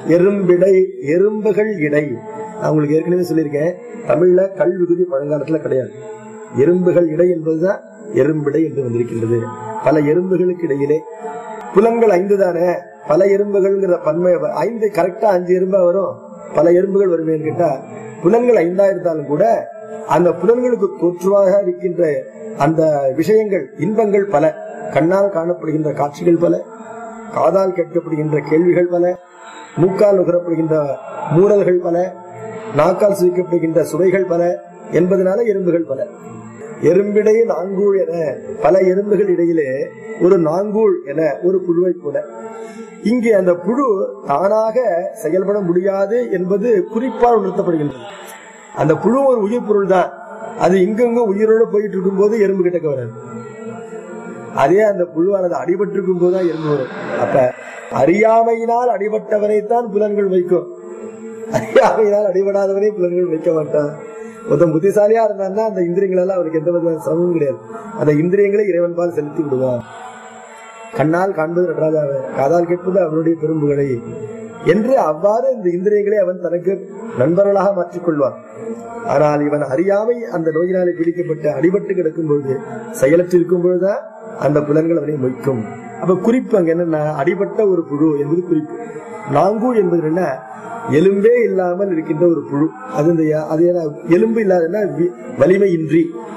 எறும்பிடை எறும்புகள் இடை நான் உங்களுக்கு ஏற்கனவே சொல்லியிருக்கேன் தமிழ்ல கல் விகுதி பழங்காலத்துல கிடையாது எறும்புகள் இடை என்பதுதான் எறும்பிடை என்று வந்திருக்கின்றது பல எறும்புகளுக்கு இடையிலே புலன்கள் ஐந்து தானே பல எறும்புகள்ங்கிற பன்மை ஐந்து கரெக்டா அஞ்சு எறும்பா வரும் பல எறும்புகள் வருமேன்னு கேட்டா புலன்கள் ஐந்தா இருந்தாலும் கூட அந்த புலன்களுக்கு தோற்றுவாக இருக்கின்ற அந்த விஷயங்கள் இன்பங்கள் பல கண்ணால் காணப்படுகின்ற காட்சிகள் பல காதால் கேட்கப்படுகின்ற கேள்விகள் பல மூக்கால் நுகரப்படுகின்ற மூடல்கள் பல நாக்கால் சுவிக்கப்படுகின்ற சுவைகள் பல என்பதனால எறும்புகள் பல எறும்பிடை நாங்கூழ் என பல எறும்புகள் இடையிலே ஒரு நாங்கூழ் என ஒரு புழுவை போல இங்கே அந்த புழு தானாக செயல்பட முடியாது என்பது குறிப்பால் உணர்த்தப்படுகின்றது அந்த புழு ஒரு உயிர் பொருள் தான் அது இங்கங்க உயிரோடு போயிட்டு இருக்கும்போது எறும்பு கிட்டக்க வராது அதே அந்த புழுவானது அடிபட்டு இருக்கும் போதுதான் எறும்பு வரும் அப்ப அறியாமையினால் அடிபட்டவரைத்தான் புலன்கள் வைக்கும் அறியாமையினால் அடிபடாதவரை புலன்கள் வைக்க மாட்டான் ஒருத்தன் புத்திசாலியா இருந்தான்னா அந்த இந்திரியங்களால அவருக்கு எந்த விதமான சிரமமும் கிடையாது அந்த இந்திரியங்களை இறைவன் பால் செலுத்தி விடுவான் கண்ணால் காண்பது நடராஜாவை காதால் கேட்பது அவனுடைய பெரும்புகளை என்று அவ்வாறு இந்த இந்திரியங்களை அவன் தனக்கு நண்பர்களாக மாற்றிக் கொள்வான் ஆனால் இவன் அறியாமை அந்த நோயினாலே பிடிக்கப்பட்டு அடிபட்டு கிடக்கும் பொழுது செயலற்று இருக்கும் பொழுதுதான் அந்த புலன்கள் அவனை மொய்க்கும் அப்ப குறிப்பு அங்க என்னன்னா அடிபட்ட ஒரு புழு என்பது குறிப்பு நாங்கு என்பது என்ன எலும்பே இல்லாமல் இருக்கின்ற ஒரு புழு அது இந்த அது என்ன, எலும்பு இல்லாதன்னா வி- வலிமையின்றி